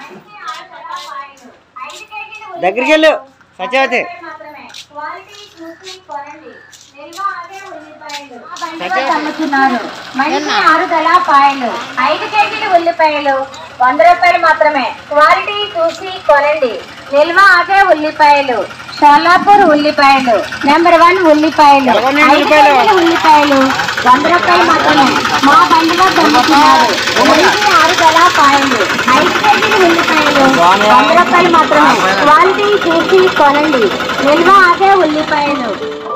దగ్గరికి వెళ్ళు సత్యవతి అమ్ముతున్నారు మనిషి ఆరుదల పాయలు ఐదు కేజీలు ఉల్లిపాయలు వంద రూపాయలు మాత్రమే క్వాలిటీ చూసి కొనండి నిల్వ ఆగే ఉల్లిపాయలు షోలాపూర్ ఉల్లిపాయలు నెంబర్ వన్ ఉల్లిపాయలు ఎలాగోని ఐదు ఉల్లిపాయలు? కేజీలు ఉల్లిపాయలు వంద రూపాయలు మాత్రమే మా బండిలో దొరుకుతున్నారు మనిషి ఆరుదల పాయలు ఐదు కేజీలు ఉల్లిపాయలు వంద రూపాయలు మాత్రమే క్వాలిటీ చూసి కొనండి నిల్వ ఆగే ఉల్లిపాయలు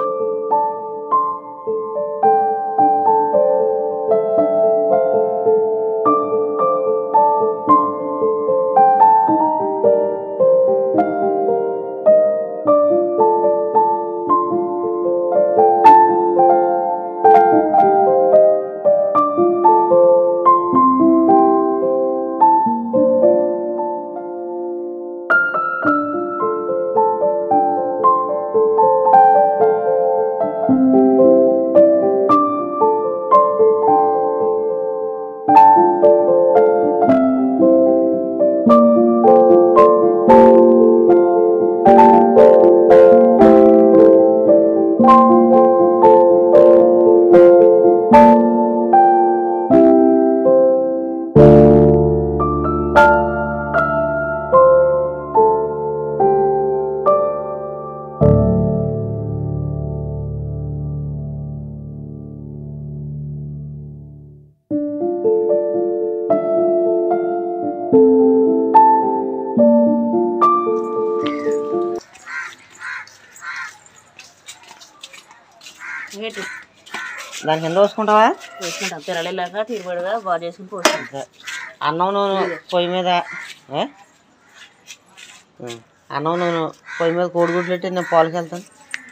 ఏంటి దాని కింద పోసుకుంటావా వేసుకుంటాం తిరగలేక తీరుబడిగా బాగా చేసుకుని పోసుకుంటాం అన్నం నూనె పొయ్యి మీద ఏ? ఉం. అన్నం నూనె పొయ్యి మీద కోడిగుడ్లు పెట్టి నేను పాలకి వెళ్తాను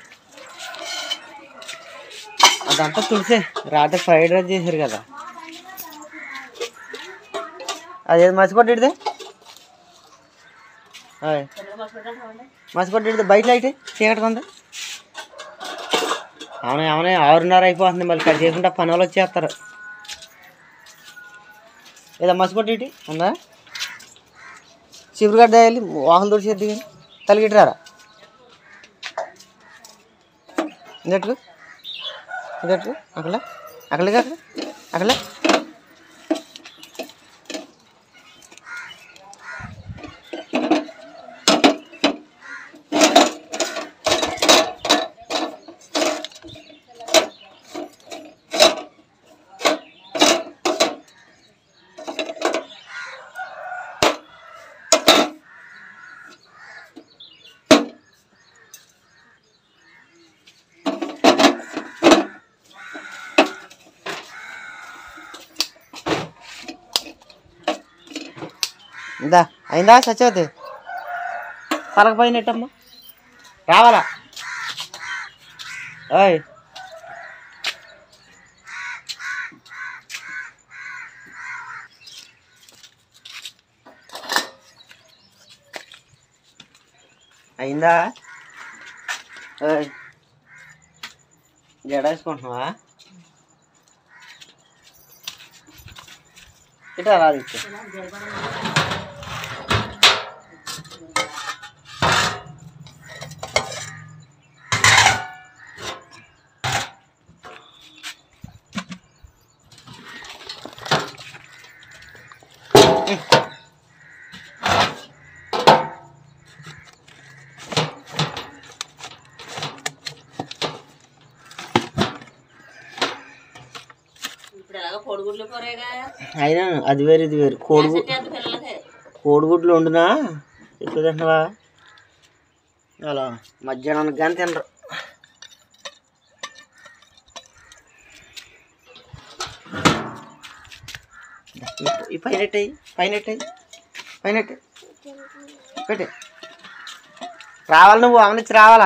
అదంతా తుడిసే రాత్రి ఫ్రైడ్ రైస్ చేశారు కదా అదేది మసిపట్టిడిదే మసిపట్టిడితే బయట లైట్ చీకటి ఉంది అవును అవునే ఆరున్నర అయిపోతుంది మళ్ళీ కట్ చేసుకుంటే పని వాళ్ళు వచ్చేస్తారు ఏదో మసిపట్టి ఇటు ఉందా చిపురుగడ్డ వెళ్ళి వాహనం తుడిచేద్ది కానీ తలిగిట్రారా ఇందట్టుకు ఇందట్టుకు అక్కడ అక్కడికి అక్కడ అక్కడ ఇందా అయిందా సత్యవతి పలక పైన ఎట్టమ్మా రావాలా ఓయ్ అయిందా ఓయ్ జడ వేసుకుంటున్నావా ఇట్లా రాదు ఇట్లా ఇప్పుడు ఎలాగో పొడుగుడ్లు కూరేగా అయినా అది వేరు ఇది వేరు కోడిగు అంత పిల్లలకే కోడిగుడ్లు వండునా ఎప్పుడు తింటున్నావా అలా మధ్యాహ్నానికి కానీ తినరు ఈ- ఈ పైన ఎట్టయి పైన ఎట్టయి పైన ఎట్టు పెట్టే రావాలి నువ్వు అవనిచ్చి రావాలా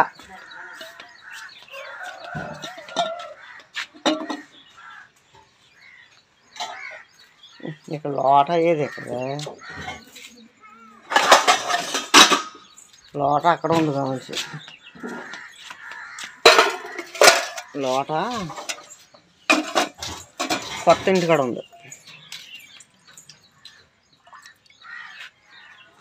ఇక్కడ లోట ఏది ఇక్కడ లోట అక్కడ ఉంది కావచ్చు లోట కొత్త ఇంటి కాడ ఉంది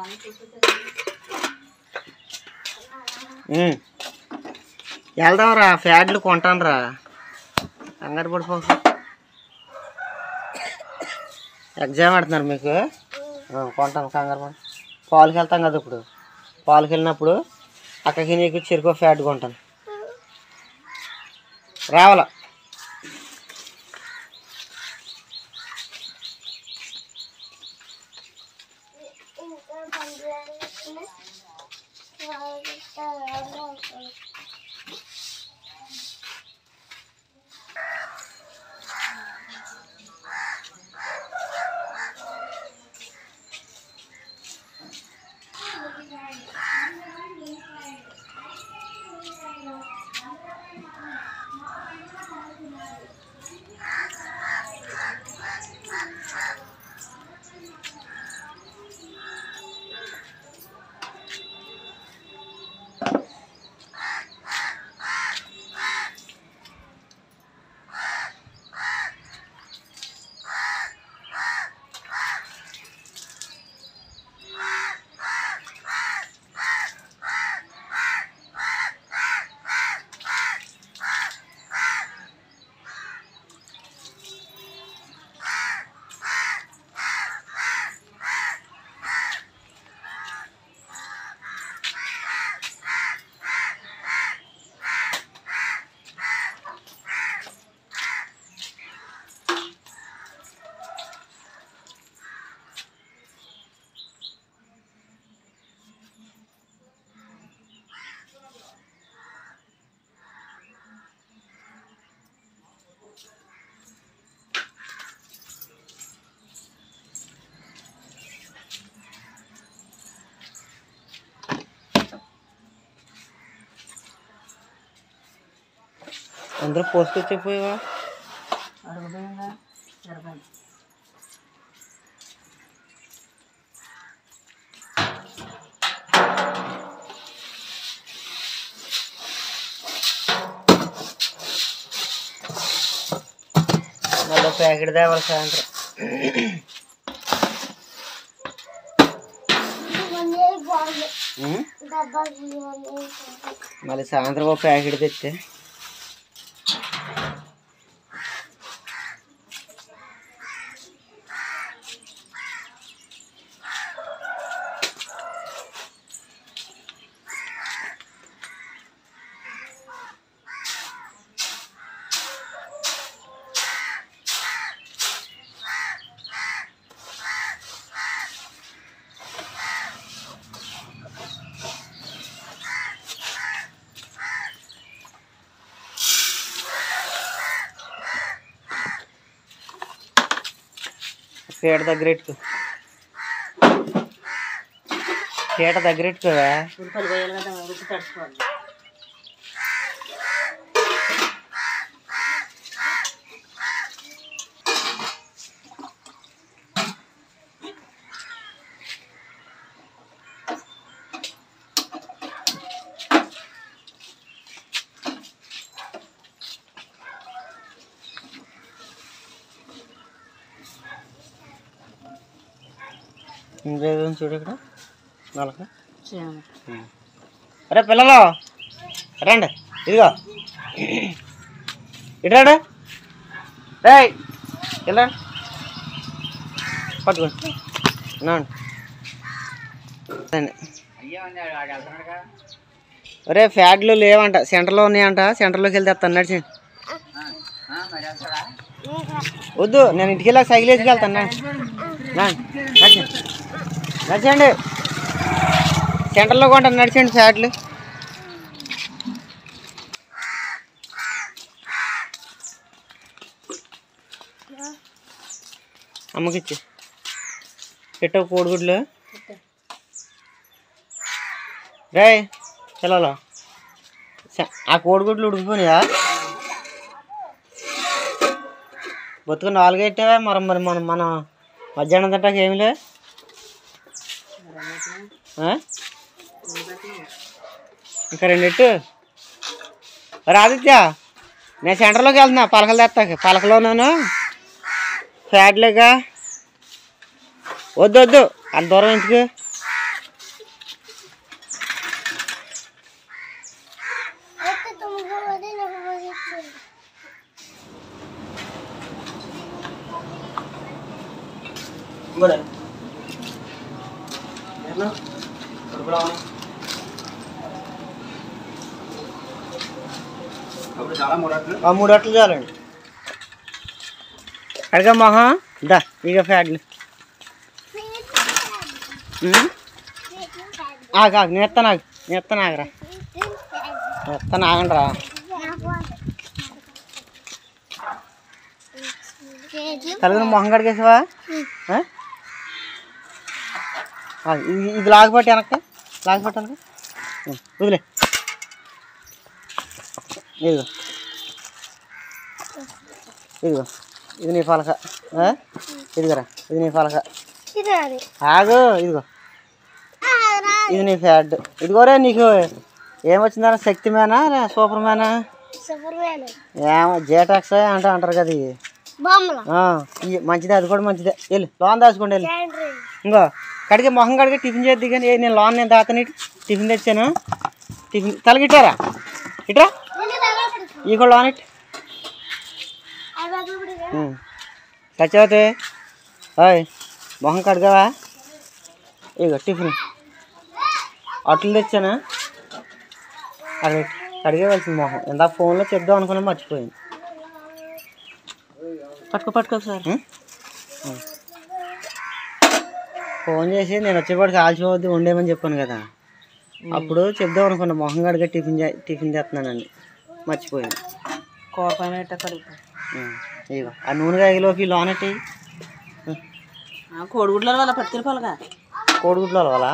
ఉమ్. వెళ్దాం రా ఫ్యాడ్లు కొంటాను రా కంగారు పడిపోక ఎగ్జామ్ పెడుతున్నారు మీకు ఆ, కొంటాను కంగారు పడి పాలుకి వెళ్తాం కదా ఇప్పుడు పాలుకి వెళ్ళినప్పుడు అక్కడికి నీకు చెరుకు ఫ్యాట్ కొంటాను రావాలా అందరూ పోసుకొచ్చిపోయావా అడుగుపోయిందా సరిపోయింది మళ్ళీ ప్యాకెట్ తేవాలి సాయంత్రం ఉమ్? మళ్ళీ సాయంత్రం ఒక ప్యాకెట్ తెస్తే పీట దగ్గర పెట్టుకో పీట దగ్గర పెట్టుకోవా ఉల్లిపాయలు పోయాలి కదా ఉడికి తడుచుకోవాలి ఇంకేదో చూడు ఇక్కడ నలక చేయాలి అరే పిల్లలు రండి ఇదిగో ఇటాడు రే ఇలా పట్టుకోండి నాండి ఒరే ఫ్యాడ్లు లేవంట సెంటర్లో ఉన్నాయంట సెంటర్లోకి వెళ్తే తెస్తాను నడిచండి వద్దు నేను ఇంటికి వెళ్ళాక సైకిల్ వేసుకెళ్తాను నా నడిచండి నడిచండి సెంటర్లో కొంటాను నడిచండి ఫ్యాడ్లు అమ్మకిచ్చి పెట్టవు కోడిగుడ్లు రే పిల్లలు స- ఆ కోడిగుడ్లు ఉడికిపోయినాయా బతుకు నాలుగు పెట్టావా మరి మరి మనం మనం మధ్యాహ్నం తింటాక ఏమి లే ఆ? ఇంకా రెండెట్టు మరి ఆదిత్య నేను సెంటర్లోకి వెళ్తున్నా పలకలు తెస్తాక పలకలోనాను ఫ్యాట్లేగా వద్దు వద్దు అంత దూరం ఎందుకు కూడా ఎట్లా? కడుపులో ఉంది. ఆ మూడు అట్లు చాలండి అడిగా మొహం దా ఇక ఫ్యాడ్లు ఉమ్? ఆగు ఆగు నేను ఎత్తాను ఆగు నేను ఎత్తాను ఆగరా ఎత్తాను ఆగండి రా తలగిన మొహం కడిగేసావా ఆ? ఆ, ఇది ఇది లాగపట్టి వెనక్కి లాగపట్టి వెనక్కి ఉం, వదిలే ఇదిగో ఇదిగో ఇది నీ పలక ఆ? ఇదిగోరా ఇది నీ పలక ఆగు ఇదిగో ఇది నీ ఫ్యాడ్ ఇదిగోరే నీకు ఏమొచ్చిందన్న శక్తి మేనా సూపర్ మేనా ఏమో జేటాక్స్ అంటే అంటారు కదా ఇవి ఆ, ఇవి మంచిదే అది కూడా మంచిదే వెళ్ళి లోన్ దాచుకోండి వెళ్ళి ఇంకో కడిగే మొహం కడిగే టిఫిన్ చేద్ది కానీ ఏ నేను లోన్ నేను తాతని టిఫిన్ తెచ్చాను టిఫిన్ తలగిట్టారా ఇట్రా ఈ కూడా లోన్ ఇట్ సత్యవతి హాయ్ మొహం కడగవా ఇగో టిఫిన్ అట్లు తెచ్చాను అక్కడ కడిగేవలసింది మొహం ఇందాక ఫోన్లో చెప్దాం అనుకున్నా మర్చిపోయాను పట్టుకో పట్టుకో ఒకసారి ఉం? ఉం. ఫోన్ చేసి నేను వచ్చేపాటికి ఆల్చిపోవద్దు ఉండేమని చెప్పాను కదా అప్పుడు చెప్దాం అనుకున్నా మొహం కడిగే టిఫిన్ చే- టిఫిన్ చేస్తున్నానండి మర్చిపోయాను కూర పైన ఇట్ట కడుగుతా ఉం. ఇగో ఆ నూనె కాయలోకి లోనెట్టి కోడిగుడ్ల వల్ల పట్టుకెళ్ళి పొలగా కోడిగుడ్లు అలవాలా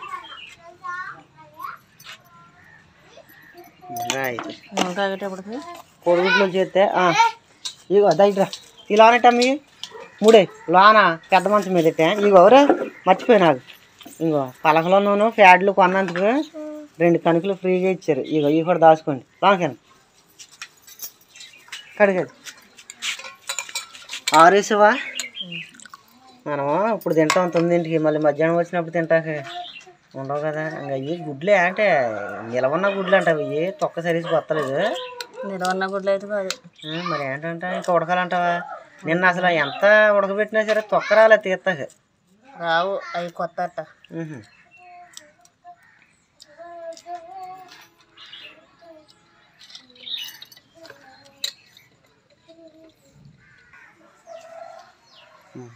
రైట్ నూనె కాగేటప్పటికి కోడిగుడ్లు చేస్తే ఆ, ఇగో దగ్గర ఈ లోనెట్టమ్మి మూడే లోన పెద్ద మంచం మీద పెట్టా ఇగో రే మర్చిపోయి నాకు ఇంకో పలకలో నూనె ఫ్యాడ్లు కొన్నందుకు రెండు కణుకులు ఫ్రీగా ఇచ్చారు ఇగో ఇవి కూడా దాచుకోండి లోనకండి కడిగది ఆరేసావా మనం ఇప్పుడు తింటాం తొమ్మిదింటికి మళ్ళీ మధ్యాహ్నం వచ్చినప్పుడు తింటాక ఉండవు కదా ఇంకా ఇవి గుడ్లే అంటే నిలవన్న గుడ్లు అంటావు ఇవి తొక్క సరిసి కొత్తలేదు నిలవన్న గుడ్లు అయితే కాదు ఆ, మరి ఏంటంటే ఇంకా ఉడకాలంటావా నిన్న అసలు ఎంత ఉడకబెట్టినా సరే తొక్క రాలే తీస్తాక రావు అవి కొత్త అట్ట ఉహు. ఉమ్.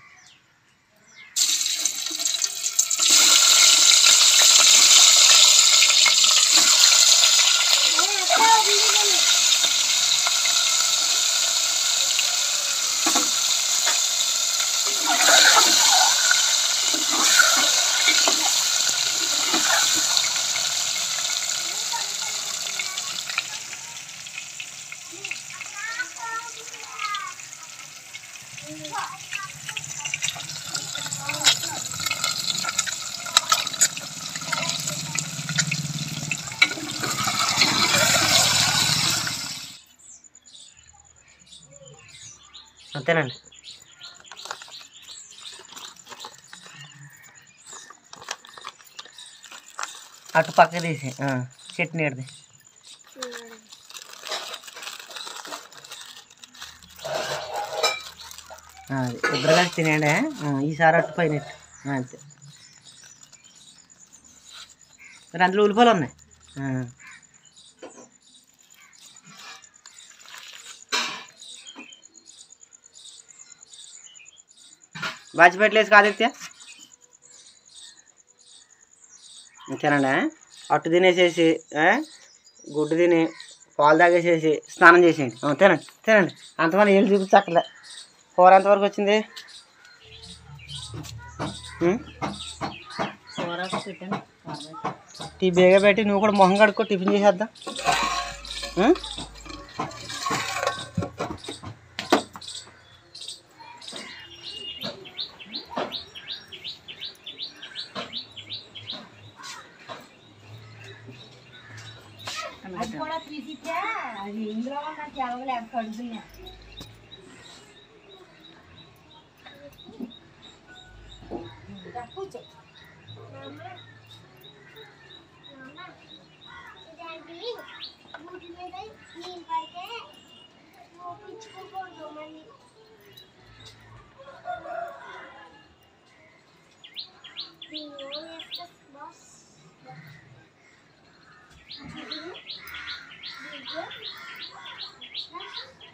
అంతేనండి అటు పక్క తీసి ఆ, చట్నీ ఎడది అది ఇద్దరు కలిసి తినేయండి ఆ, ఈసారి అట్టు పైన ఎట్టు. ఆ, అంతే మరి అందులో ఉల్లిపాయలు ఉన్నాయి ఆ. బాచిపెట్టలేసి కాదెత్తే అంతేనండి అట్టు తినేసేసి ఆ, గుడ్డు తిని పాలు తాగేసేసి స్నానం చేసేయండి ఆ, తినండి తినండి అంతమంది ఏళ్ళు చూపించక్కర్లే కూర ఎంతవరకు వచ్చింది ఉం? కూర పెట్టాను టీ బేగా పెట్టి నువ్వు కూడా మొహం కడుక్కో టిఫిన్ చేసేద్దాం ఉం?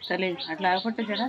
తల్లి అట్లా ఆగపట్టు జడ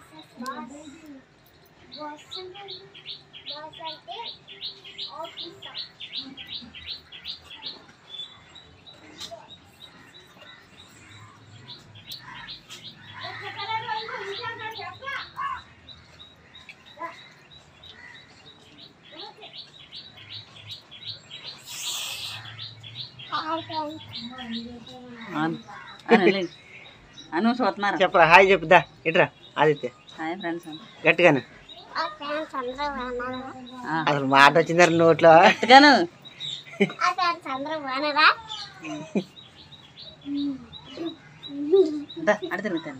అని అను చూస్తున్నారు చెప్పరా హాయ్ చెప్పుదా ఇట్రా ఆదిత్య హాయ్ ఫ్రెండ్స్ గట్టిగానే అసలు మాట వచ్చిందారు నోట్లో గట్టిగాను అడి తిరుగుతాను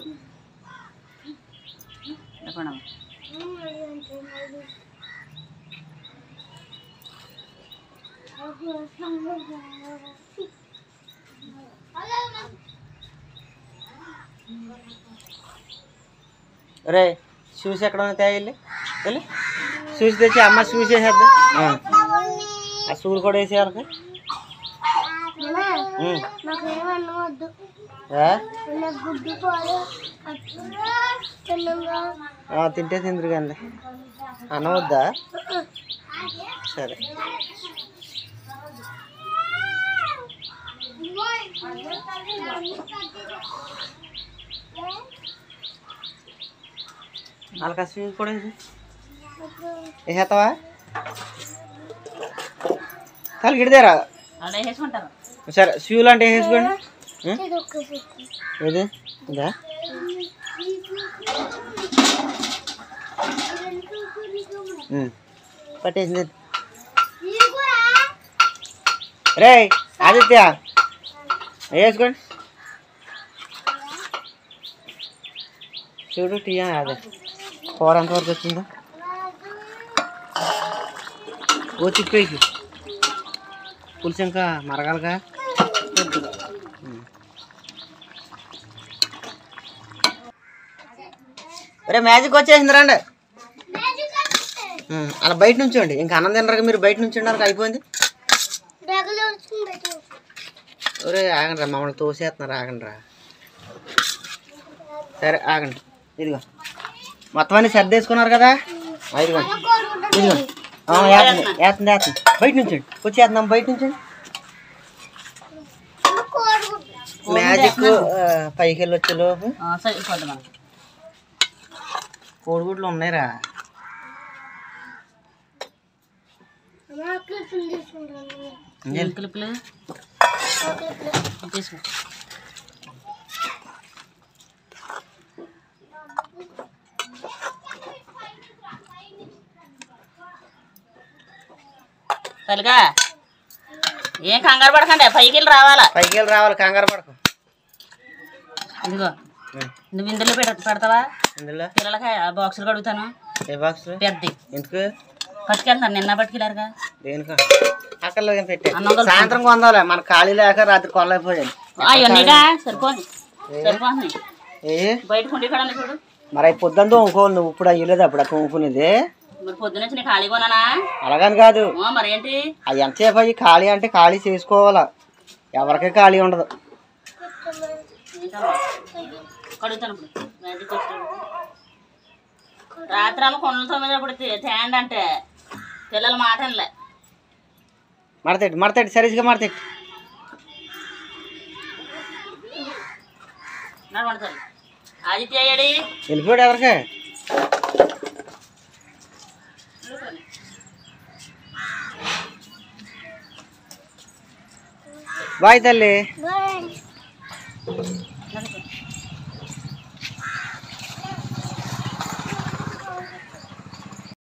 రే షూస్ ఎక్కడ ఉన్నాయి తేయాలి వెళ్ళి షూస్ తెచ్చి అమ్మ షూస్ వేసేద్దా ఆ షూలు కూడా వేసేయాలి తింటే తిందరు కానీ అన్నం వద్దా సరే వాళ్ళకి షూస్ కూడా వేసి వేసేస్తావా తల గిడిదేరా అలా వేసుకుంటారు సరే షూలు అంటే వేసుకోండి ఏది ఇదా ఉమ్. పట్టేసింది రే ఆదిత్య వేసుకోండి చూడు టీ అదే కూర ఎంతవరకు వచ్చిందో ఓ తిప్పేసి పులుసు ఇంకా మరగాలిగా ఉమ్. రే మ్యాజిక్ వచ్చేసింది రండి ఉమ్, అలా బయట నుంచోండి ఇంకా అన్నం తినరు మీరు బయట నుంచి ఉన్నారు అయిపోయింది ఒరే ఆగండి రా మమ్మల్ని తోసేస్తున్నారు ఆగండి రా సరే ఆగండి ఇదిగో మొత్తం అన్ని సర్దేసుకున్నారు కదా ఆ, ఇదిగో ఇదిగో ఆ, వేస్తుంది వేస్తుంది వేస్తుంది బయట నుంచండి వచ్చేస్తున్నాం బయట నుంచండి మ్యాజిక్ ఆ, పైకి వెళ్ళి వచ్చే లోపు సరిపోద్ది మనకి కోడిగుడ్లు ఉన్నాయిరా నెల్ క్లిప్లు తీసుకో తల్లిగా ఏం కంగారు పడకండి పైకి వెళ్ళి రావాలా పైకి వెళ్ళి రావాలి కంగారు పడకు ఇదిగో ఉమ్, నువ్వు ఇందులో పెడ పెడతావా ఇందులో పిల్లలకి ఆ బాక్సులు కడుగుతాను ఏ బాక్స్ పెద్దది ఎందుకు పట్టుకెళ్తాను నిన్న పట్టుకెళ్ళారుగా దేనికో అక్కడ పెట్టే అన్నం కలుపుకుంటా. సాయంత్రం కొందాలే మన ఖాళీ లేక రాత్రి కొనలేకపోయాను అవన్నీగా సరిపోని సరిపోతున్నాయి ఏ బయట కుండి కడాలి చూడు మరి అవి పొద్దున్న తోముకోవాలి నువ్వు ఇప్పుడు అయ్యలేదు అప్పుడు తోముకునేది మరి పొద్దున వచ్చి నేను ఖాళీ కొనానా అలాగని కాదు ఓ, మరేంటి అది ఎంతసేపు అయ్యి ఖాళీ అంటే ఖాళీ చేసుకోవాలా ఎవరికి ఖాళీ ఉండదు ఏంటమ్మా? కడుగుతాను ఇప్పుడు మ్యాజిక్ వచ్చాడు రాత్రి అమ్మ కొండలతో మీద ఇప్పుడు తేండి అంటే పిల్లల మాట అనలే మడతెట్టు మడతెట్టు సరిగ్గా మడతెట్టు నడవండి ఆదిత్య అయ్యాడి వెళ్ళిపోయాడు ఎవరికి బాయ్ తల్లి